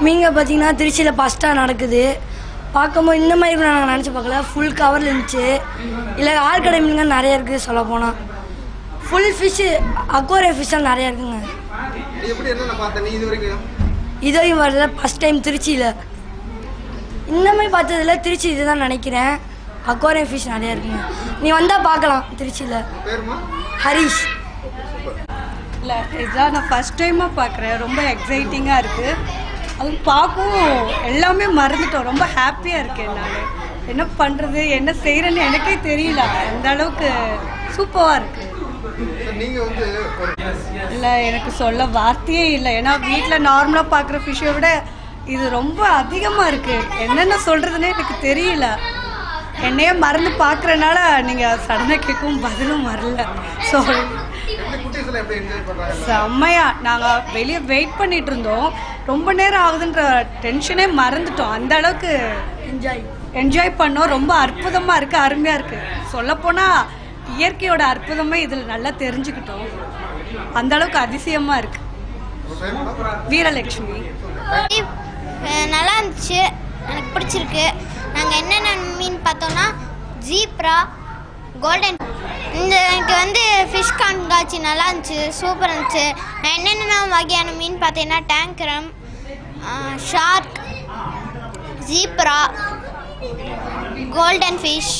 மீன்கள் பார்த்தீங்கன்னா திருச்சியில் ஃபஸ்ட்டாக நடக்குது பார்க்கும்போது இந்த மாதிரி கூட நாங்கள் நினச்சி பார்க்கல ஃபுல் கவரில் இருந்துச்சு இல்லை ஆழ்கடை மீன்கள் நிறைய இருக்குது சொல்ல போனால் ஃபுல் ஃபிஷ்ஷு அக்வாரியம் ஃபிஷ்ஷாக நிறைய இருக்குங்க நீ எப்படி என்னென்ன பார்த்த நீ இது வரைக்கும் இது வரைக்கும் வரல ஃபஸ்ட் டைம் திருச்சியில் இந்த மாதிரி பார்த்ததுல திருச்சி இதுதான் நினைக்கிறேன் அக்வாரியம் ஃபிஷ் நிறைய இருக்குங்க நீ வந்தால் பார்க்கலாம் திருச்சியில் பேருமா ஹரிஷ் இல்லை இதான் நான் ஃபஸ்ட் டைமாக பார்க்குறேன் ரொம்ப எக்ஸைட்டிங்காக இருக்குது அது பார்க்கவும் எல்லாமே மறந்துட்டோம் ரொம்ப ஹாப்பியாக இருக்கேன் நான் என்ன பண்ணுறது என்ன செய்கிறேன்னு எனக்கே தெரியல அந்த அளவுக்கு சூப்பராக இருக்குது சார் நீங்க வந்து ஒரு இல்லை எனக்கு சொல்ல வார்த்தையே இல்லை ஏன்னா வீட்டில் நார்மலாக பார்க்குற ஃபிஷ்ஷை விட இது ரொம்ப அதிகமாக இருக்குது என்னென்ன சொல்கிறதுனே எனக்கு தெரியல என்னையே மறந்து பார்க்குறனால நீங்கள் சடனாக கேட்கவும் பதிலும் வரல ஸோ எப்படி குட்டீஸ் எல்லாம் எப்படி என்ஜாய் பண்றாங்க செம்மையா நாங்கள் வெளியே வெயிட் பண்ணிட்டு இருந்தோம் ரொம்ப நேரம் ஆகுதுன்ற டென்ஷனே மறந்துட்டோம் அந்த அளவுக்கு என்ஜாய் என்ஜாய் பண்ணோம் ரொம்ப அற்புதமாக இருக்குது அருமையாக இருக்குது சொல்லப்போனால் இயற்கையோட அற்புதமே இதில் நல்லா தெரிஞ்சுக்கிட்டோம் அந்த அளவுக்கு அதிசயமாக இருக்குது உங்க பேர் மேடம் வீரலட்சுமி அஹ் நல்லா இருந்துச்சு எனக்கு பிடிச்சிருக்கு நாங்கள் என்னென்ன மீன் பார்த்தோம்னா ஜீப்ரா கோல்டன் இந்த எனக்கு வந்து ஃபிஷ் கண்காட்சி நல்லா இருந்துச்சு சூப்பராக இருந்துச்சு நான் என்னென்ன வகையான மீன் பார்த்தீங்கன்னா டேங்கரம் shark zebra golden fish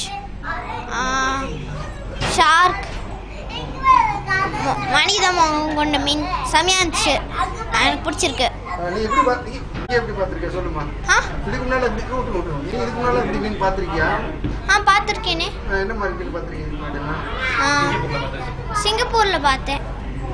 shark மனித முகம் கொண்ட மீன் செமையாக இருந்துச்சு எனக்கு பிடிச்சிருக்கு நீ எப்படி பார்த்தி நீ எப்படி பார்த்திருக்க சொல்லுமா ஆ இதுக்கு முன்னால இப்படி கூட்டு விட்டுரும் நீ இதுக்கு முன்னால இப்படி மீன் பார்த்திருக்கியா ஆ பார்த்துருக்கேனே அஹ் என்ன மாதிரி மீன் பார்த்திருக்கீங்க இதுக்கு முன்னாடி? ஆ, சிங்கப்பூரில் பார்த்தேன்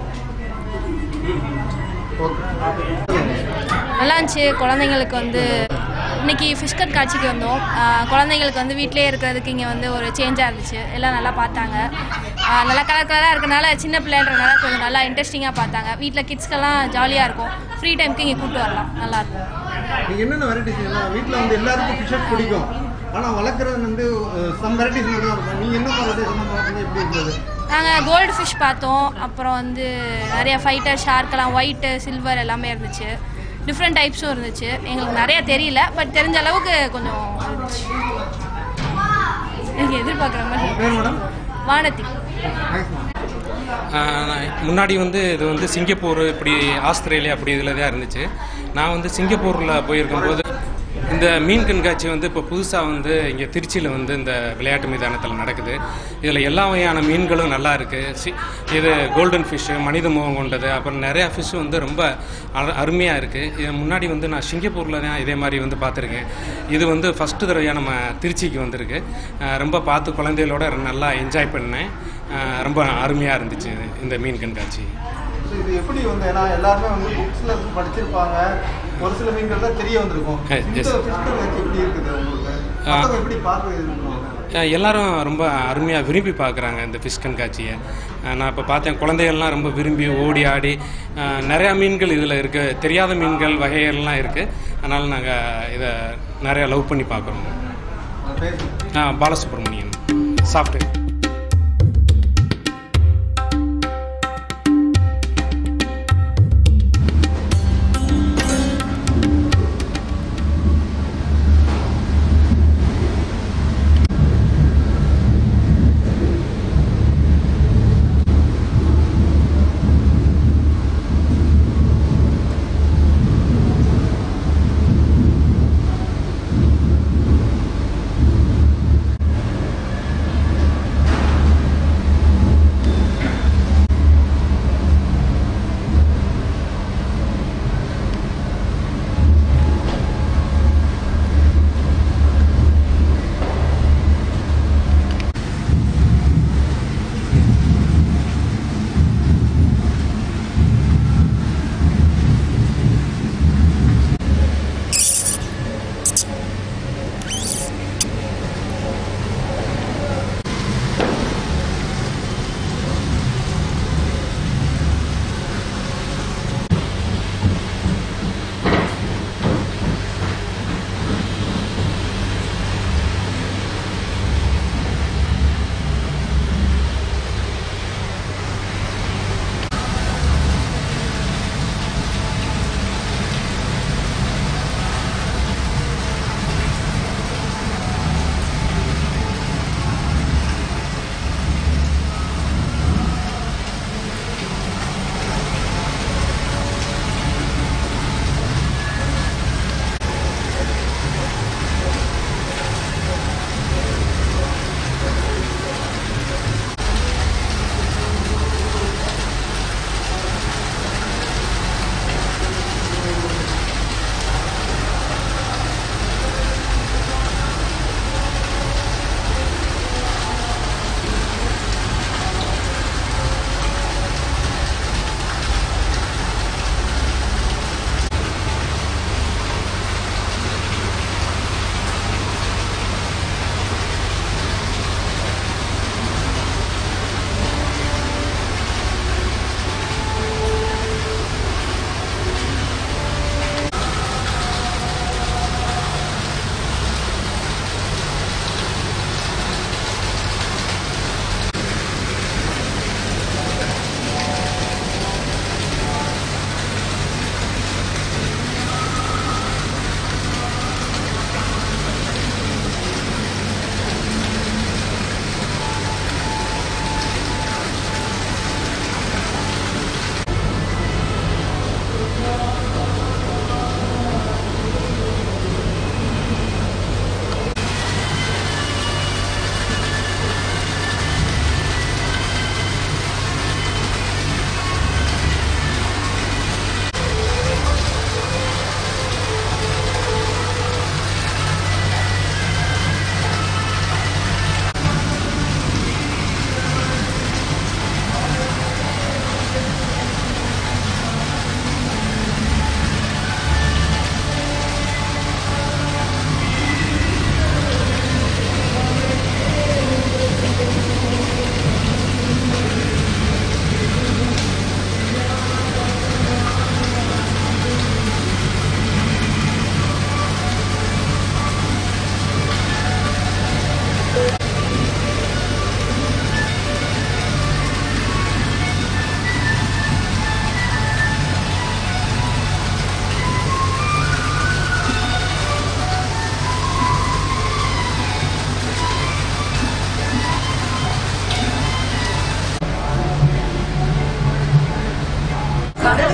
ஓகே நல்லா இருந்துச்சு குழந்தைங்களுக்கு வந்து இன்னைக்கு ஃபிஷ் கட் காட்சிக்கு வந்தோம் ஆஹ் குழந்தைங்களுக்கு வந்து வீட்டிலே இருக்கிறதுக்கு இங்கே வந்து ஒரு சேஞ்சாக இருந்துச்சு எல்லாம் நல்லா பார்த்தாங்க ஆஹ் நல்லா கலர் கலராக இருக்கனால சின்ன பிள்ளைன்றனால கொஞ்சம் நல்லா இன்ட்ரெஸ்டிங்காக பார்த்தாங்க வீட்டில் கிட்ஸ்க்கெல்லாம் ஜாலியாக இருக்கும் ஃப்ரீ டைமுக்கு இங்கே கூப்பிட்டு வரலாம் நல்லாயிருக்கும் நீங்க என்னென்ன வெரைட்டிஸ் வீட்டில் வந்து எல்லாருக்கும் ஃபிஷ் பிடிக்கும் ஆனா வளர்க்குறது வந்து சம் வெரைட்டிஸ் மட்டும் தான் இருக்கும் நீங்க என்ன வெரைட்டிஸ் பார்த்தீங்க எப்படி இருந்தது நாங்கள் கோல்டு ஃபிஷ் பார்த்தோம் அப்புறம் வந்து நிறைய ஃபைட்டர் ஷார்க்கெல்லாம் ஒயிட்டு சில்வர் எல்லாமே இருந்துச்சு டிஃப்ரெண்ட் டைப்ஸும் இருந்துச்சு எங்களுக்கு நிறைய தெரியல பட் தெரிஞ்ச அளவுக்கு கொஞ்சம் இருந்துச்சு எனக்கு எதிர்பார்க்குற மாதிரி பேர் மேடம் வானதி ஆஹ் முன்னாடி வந்து இது வந்து சிங்கப்பூர் இப்படி ஆஸ்திரேலியா அப்படி இதில் தான் இருந்துச்சு நான் வந்து சிங்கப்பூரில் போயிருக்கும்போது இந்த மீன் கண்காட்சி வந்து இப்போ புதுசாக வந்து இங்கே திருச்சியில் வந்து இந்த விளையாட்டு மைதானத்தில் நடக்குது இதில் எல்லா வகையான மீன்களும் நல்லா இருக்குது சி இது கோல்டன் ஃபிஷ்ஷு மனித முகம் கொண்டது அப்புறம் நிறையா ஃபிஷ் வந்து ரொம்ப அரு அருமையாக இருக்குது இது முன்னாடி வந்து நான் சிங்கப்பூரில் தான் இதே மாதிரி வந்து பார்த்துருக்கேன் இது வந்து ஃபஸ்ட்டு தடவையாக நம்ம திருச்சிக்கு வந்திருக்கு ஆஹ் ரொம்ப பார்த்து குழந்தைகளோட நல்லா என்ஜாய் பண்ணேன் ஆஹ் ரொம்ப அருமையாக இருந்துச்சு இது, இந்த மீன் கண்காட்சி ஸோ இது எப்படி வந்து ஏன்னா எல்லாருமே வந்து புக்ஸ்ல படிச்சிருப்பாங்க ஒரு சில மீன்கள் தான் தெரிய வந்திருக்கும் Yes, இந்த yes. ஃபிஷ் கண்காட்சி எப்படி இருக்குது உங்களுக்கு மத்தவங்க எப்படி பார்க்குறது ஆஹ் எல்லாரும் ரொம்ப அருமையாக விரும்பி பார்க்குறாங்க இந்த ஃபிஷ் கண்காட்சியை ஆஹ் நான் இப்போ பார்த்தேன் குழந்தைகள்லாம் ரொம்ப விரும்பி ஓடி ஆடி ஆஹ் நிறையா மீன்கள் இதில் இருக்குது தெரியாத மீன்கள் வகைகள்லாம் இருக்குது அதனால் நாங்கள் இதை நிறையா லவ் பண்ணி பார்க்குறோம் ஆ பாலசுப்ரமணியன் சாஃப்ட்வேர்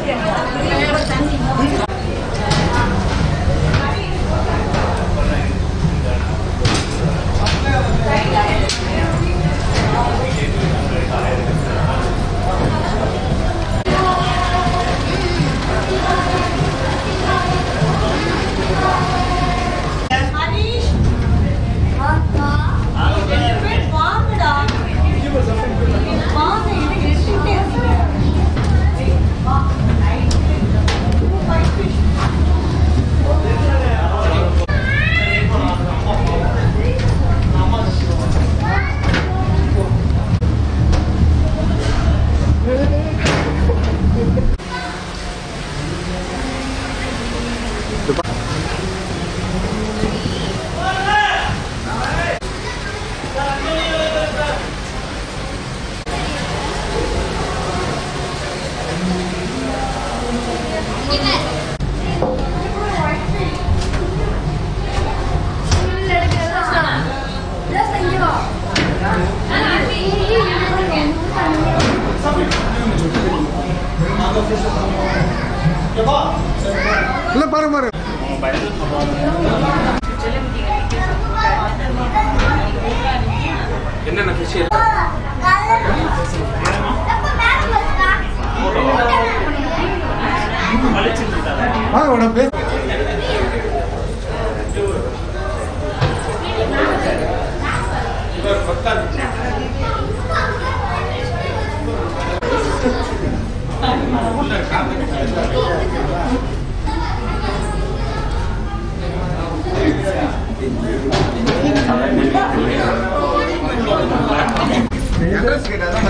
இல்ல பாரு பாரு என்னென்ன ஃபிஷ் வாங்க மேடம் பேர் அட்ரஸ் கேட்டா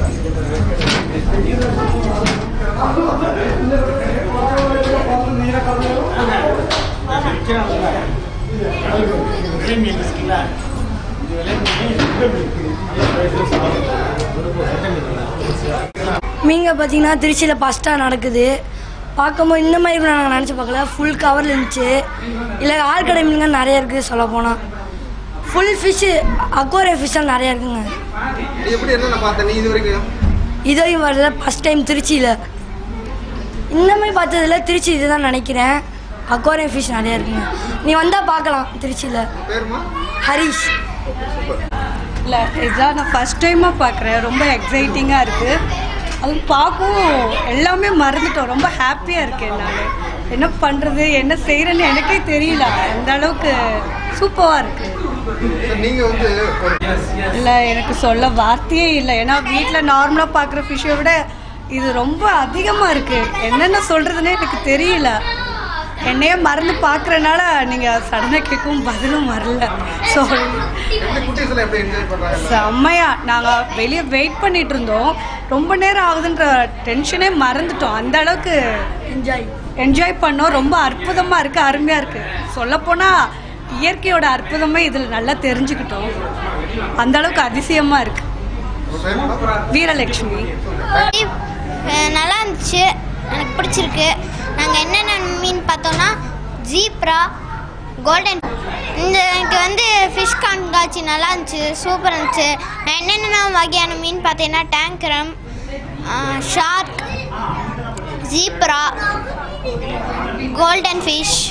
மீங்க பார்த்தீங்கன்னா திருச்சியில் ஃபஸ்ட்டாக நடக்குது பார்க்கும்போது இந்த மாதிரி கூட நாங்கள் நினச்சி பார்க்கல ஃபுல் கவரில் இருந்துச்சு இல்லை ஆழ்கடை மீனுங்க நிறைய இருக்குது சொல்ல போனால் ஃபுல் ஃபிஷ்ஷு அக்வாரிய ஃபிஷ்ஷாக நிறைய இருக்குங்க நீ எப்படி என்னென்ன பார்த்த நீ இது வரைக்கும் இது வரைக்கும் வரல ஃபஸ்ட் டைம் திருச்சியில் இந்த மாதிரி பார்த்ததுல திருச்சி இதுதான் நினைக்கிறேன் அக்வாரியம் ஃபிஷ் நிறைய இருக்குங்க நீ வந்தால் பார்க்கலாம் திருச்சியில் பேருமா ஹரிஷ் இல்லை இதான் நான் ஃபஸ்ட் டைமாக பார்க்குறேன் ரொம்ப எக்ஸைட்டிங்காக இருக்குது அதுவும் பார்க்கவும் எல்லாமே மறந்துட்டோம் ரொம்ப ஹாப்பியாக இருக்கேன் நான் என்ன பண்ணுறது என்ன செய்கிறேன்னு எனக்கே தெரியல அந்த அளவுக்கு சூப்பராக இருக்குது சார் நீங்க வந்து ஒரு இல்லை எனக்கு சொல்ல வார்த்தையே இல்லை ஏன்னா வீட்டில் நார்மலாக பார்க்குற ஃபிஷ்ஷை விட இது ரொம்ப அதிகமாக இருக்குது என்னென்ன சொல்கிறதுனே எனக்கு தெரியல என்னையே மறந்து பார்க்குறனால நீங்கள் சடனாக கேட்கவும் பதிலும் வரல ஸோ எப்படி குட்டீஸ் எல்லாம் எப்படி என்ஜாய் பண்றாங்க செம்மையா நாங்கள் வெளியே வெயிட் பண்ணிட்டு இருந்தோம் ரொம்ப நேரம் ஆகுதுன்ற டென்ஷனே மறந்துட்டோம் அந்த அளவுக்கு என்ஜாய் என்ஜாய் பண்ணோம் ரொம்ப அற்புதமாக இருக்குது அருமையாக இருக்குது சொல்லப்போனால் இயற்கையோட அற்புதமே இதில் நல்லா தெரிஞ்சுக்கிட்டோம் அந்த அளவுக்கு அதிசயமாக இருக்குது உங்க பேர் மேடம் வீரலட்சுமி அஹ் நல்லா இருந்துச்சு எனக்கு பிடிச்சிருக்கு நாங்கள் என்னென்ன மீன் பார்த்தோம்னா ஜீப்ரா கோல்டன் இந்த எனக்கு வந்து ஃபிஷ் கண்காட்சி நல்லா இருந்துச்சு சூப்பராக இருந்துச்சு நான் என்னென்ன வகையான மீன் பார்த்தீங்கன்னா டேங்க்ரம் shark zebra golden fish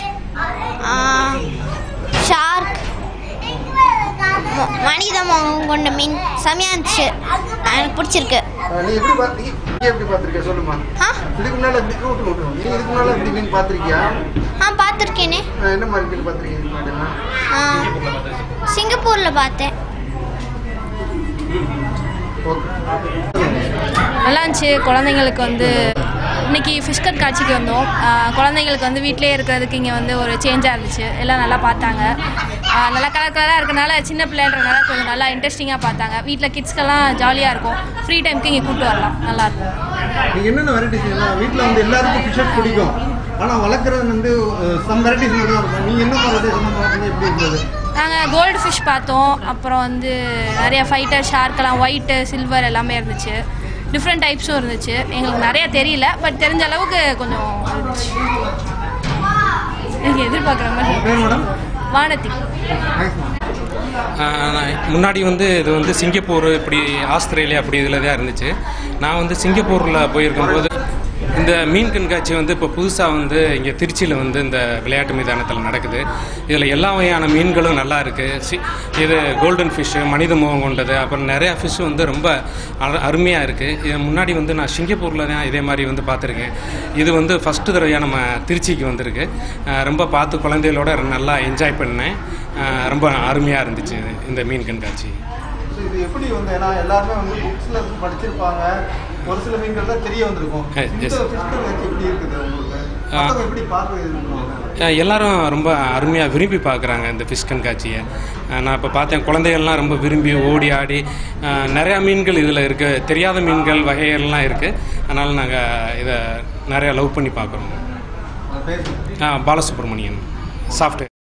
shark மனித முகம் கொண்ட மீன் செமையாக இருந்துச்சு எனக்கு பிடிச்சிருக்கு அஹ் நீ எப்படி பார்த்தி நீ எப்படி பார்த்திருக்க சொல்லுமா ஆ இதுக்கு முன்னால இப்படி கூட்டு விட்டுரும் நீ இதுக்கு முன்னால இப்படி மீன் பார்த்திருக்கியா ஆ பார்த்துருக்கேனே அஹ் என்ன மாதிரி மீன் பார்த்திருக்கீங்க இதுக்கு முன்னாடிலாம்? ஆ, சிங்கப்பூரில் பார்த்தேன் ஓகே நல்லா இருந்துச்சு குழந்தைங்களுக்கு வந்து இன்னைக்கு ஃபிஷ் கட் காட்சிக்கு வந்தோம் ஆஹ் குழந்தைங்களுக்கு வந்து வீட்டிலே இருக்கிறதுக்கு இங்கே வந்து ஒரு சேஞ்சாக இருந்துச்சு எல்லாம் நல்லா பார்த்தாங்க ஆஹ் நல்லா கலர் கலராக இருக்கனால சின்ன பிள்ளைன்றனால கொஞ்சம் நல்லா இன்ட்ரெஸ்டிங்காக பார்த்தாங்க வீட்டில் கிட்ஸ்க்கெல்லாம் ஜாலியாக இருக்கும் ஃப்ரீ டைமுக்கு இங்கே கூப்பிட்டு வரலாம் நல்லாயிருக்கும் நீங்க என்னென்ன வெரைட்டிஸ் எல்லாம் வீட்டில் வந்து எல்லாருக்கும் ஃபிஷ் பிடிக்கும் ஆனால் வளர்க்குறது வந்து சம் வெரைட்டிஸ் மட்டும் தான் இருக்கும் நீ என்ன வெரைட்டிஸ் எல்லாம் பார்த்தீங்க எப்படி இருந்தது நாங்கள் கோல்டு ஃபிஷ் பார்த்தோம் அப்புறம் வந்து நிறைய ஃபைட்டர் ஷார்க்கெல்லாம் ஒயிட்டு சில்வர் எல்லாமே இருந்துச்சு டிஃப்ரெண்ட் டைப்ஸும் இருந்துச்சு எங்களுக்கு நிறைய தெரியல பட் தெரிஞ்ச அளவுக்கு கொஞ்சம் இருந்துச்சு எனக்கு எதிர்பார்க்குற மாதிரி பேர் மேடம் வானதி தேங்க்ஸ் மேம் ஆஹ் நான் முன்னாடி வந்து இது வந்து சிங்கப்பூர் இப்படி ஆஸ்திரேலியா அப்படி இதில் தான் இருந்துச்சு நான் வந்து சிங்கப்பூரில் போயிருக்கும்போது இந்த மீன் கண்காட்சி வந்து இப்போ புதுசாக வந்து இங்கே திருச்சியில் வந்து இந்த விளையாட்டு மைதானத்தில் நடக்குது இதில் எல்லா வகையான மீன்களும் நல்லா இருக்குது சி இது கோல்டன் ஃபிஷ்ஷு மனித முகம் கொண்டது அப்புறம் நிறையா ஃபிஷ் வந்து ரொம்ப அரு- அருமையாக இருக்குது இது முன்னாடி வந்து நான் சிங்கப்பூரில் தான் இதே மாதிரி வந்து பார்த்துருக்கேன் இது வந்து ஃபஸ்ட்டு தடவையாக நம்ம திருச்சிக்கு வந்திருக்கு அஹ் ரொம்ப பார்த்து குழந்தைகளோட நல்லா என்ஜாய் பண்ணேன் அஹ் ரொம்ப அருமையாக இருந்துச்சு இது, இந்த மீன் கண்காட்சி So, இது எப்படி வந்து ஏன்னா எல்லாருமே வந்து புக்ஸ்ல படிச்சிருப்பாங்க ஒரு சில மீன்கள் தான் தெரிய வந்திருக்கும் Yes, இந்த yes. fish கண்காட்சி எப்படி இருக்குது உங்களுக்கு ஆ. மத்தவங்க எப்படி பார்க்க இது அஹ் எல்லாரும் ரொம்ப அருமையாக விரும்பி பார்க்குறாங்க இந்த ஃபிஷ் கண்காட்சியை அஹ் நான் இப்போ பார்த்தேன் குழந்தைகள்லாம் ரொம்ப விரும்பி ஓடி ஆடி அஹ் நிறையா மீன்கள் இதில் இருக்குது தெரியாத மீன்கள் வகைகள்லாம் இருக்குது அதனால் நாங்கள் இதை நிறையா லவ் பண்ணி பார்க்குறோம் பேசுங்க பாலசுப்ரமணியன் சாஃப்ட்வேர்